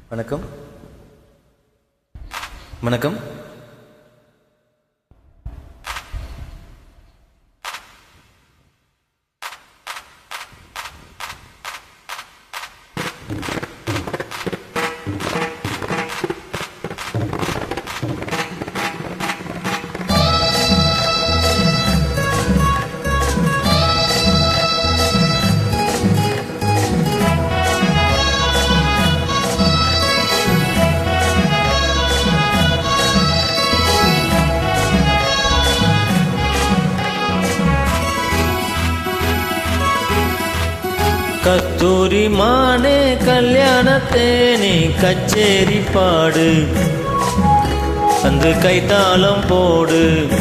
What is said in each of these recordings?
வணக்கம் வணக்கம் கஸ்தூரி மானே கல்யாணத்தேனே கச்சேரி பாடு வந்து கைத்தாளம் போடு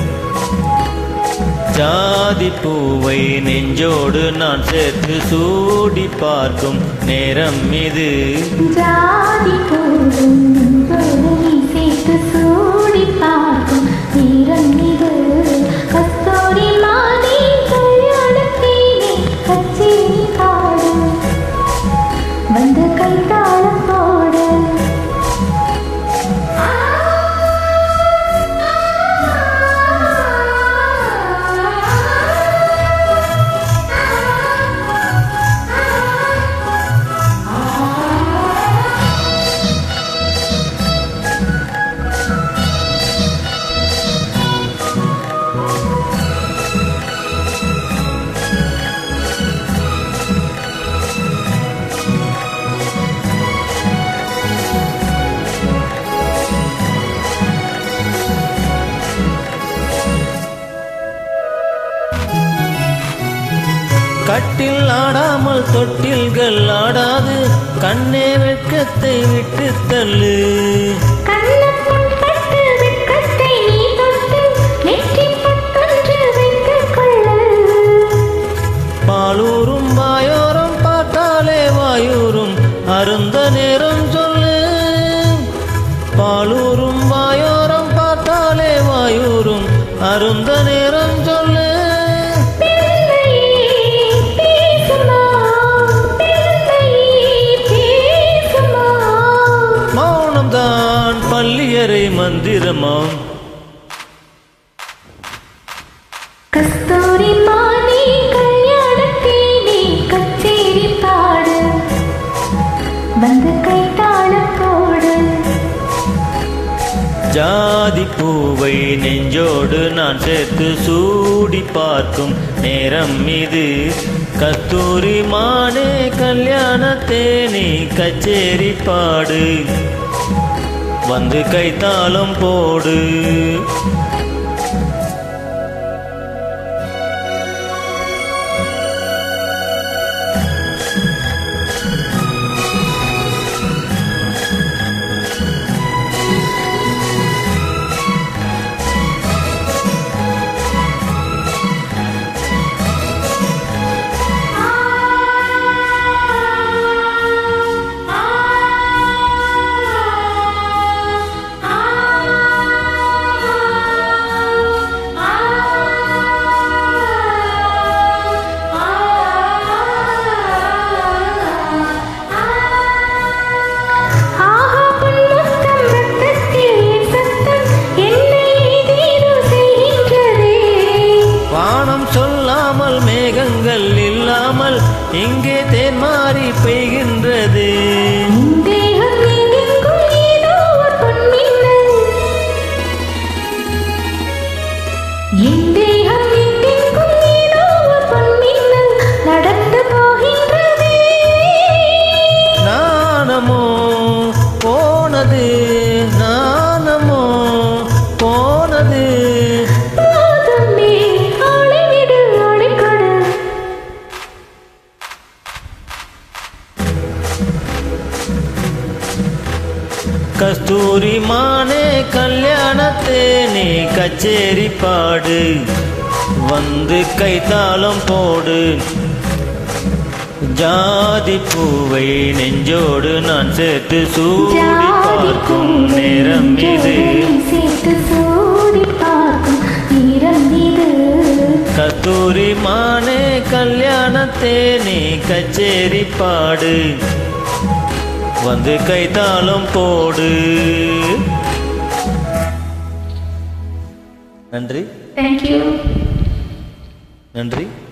ஜாதி பூவை நெஞ்சோடு நான் சேர்த்து சூடி பார்க்கும் நேரம் இது ஜாதி போடும் தோழி சேர்த்து சூடி பார்க்கும் வீரம் இது கஸ்தூரி மானே கல்யாணத்தேனே கச்சேரி பாடு வந்து கைத்தாளம் போடு கட்டில் ஆடாமல் தொட்டில்கள் ஆடாது கண்ணே வெட்கத்தை விட்டு தள்ளு கண்ணப்பன் பட்டு வெட்கத்தை நீ தொட்டு நெற்றிப் பொட்டொன்று வைத்துக் கொள்ளு. பாலூரும் வாயோரம் பார்த்தாலே வாயூரும் அருந்த நேரம் சொல்லு பாலூரும் வாயோரம் பார்த்தாலே வாயூரும் அருந்த நேரம் சொல்லு பிள்ளையே பேசுமா, பிள்ளையே பேசுமா. மௌனம்தான் பள்ளியறை மந்திரமாம் கஸ்தூரி மானே கல்யாணத்தேனே கச்சேரி பாடு வந்து கைத்தாளம் போடு ஜாதி பூவை நெஞ்சோடு நான் சேர்த்து சூடி பார்க்கும் நேரம் இது கஸ்தூரி மானே கல்யாணத்தேனே கச்சேரி பாடு வந்து கைத்தாளம் போடு ஆஹா பொன்முத்தம் ரத்தத்தில் என் சத்தம் என்னை ஏதேதோ செய்கின்றதே வானம் சொல்லாமல் மேகங்கள் இல்லாமல் இங்கே தேன் மாறி பெய்கின்றது என் தேகம் எங்கெங்கும் ஏதோ ஒரு பொன்மின்னல். என் தேகம் எங்கெங்கும் ஏதோ ஒரு பொன்மின்னல் நடந்து போகின்றதே. நாணமோ போனது நாணமோ போனது போதுமே, ஆளை விடு, ஆளைக் கொடு. கஸ்தூரி மானே கல்யாணத்தேனே கச்சேரி பாடு வந்து கைத்தாளம் போடு ஜாதி பூவை நெஞ்சோடு நான் சேர்த்து சூடி ஜாதி பார்க்கும் பூவை நேரம் இது நெஞ்சோடு சேர்த்து சூடி பார்க்கும் நேரம் இது கஸ்தூரி மானே கல்யாணத்தேனே கச்சேரி பாடு வந்து கைத்தாளம் போடு நன்றி தேங்க்யூ நன்றி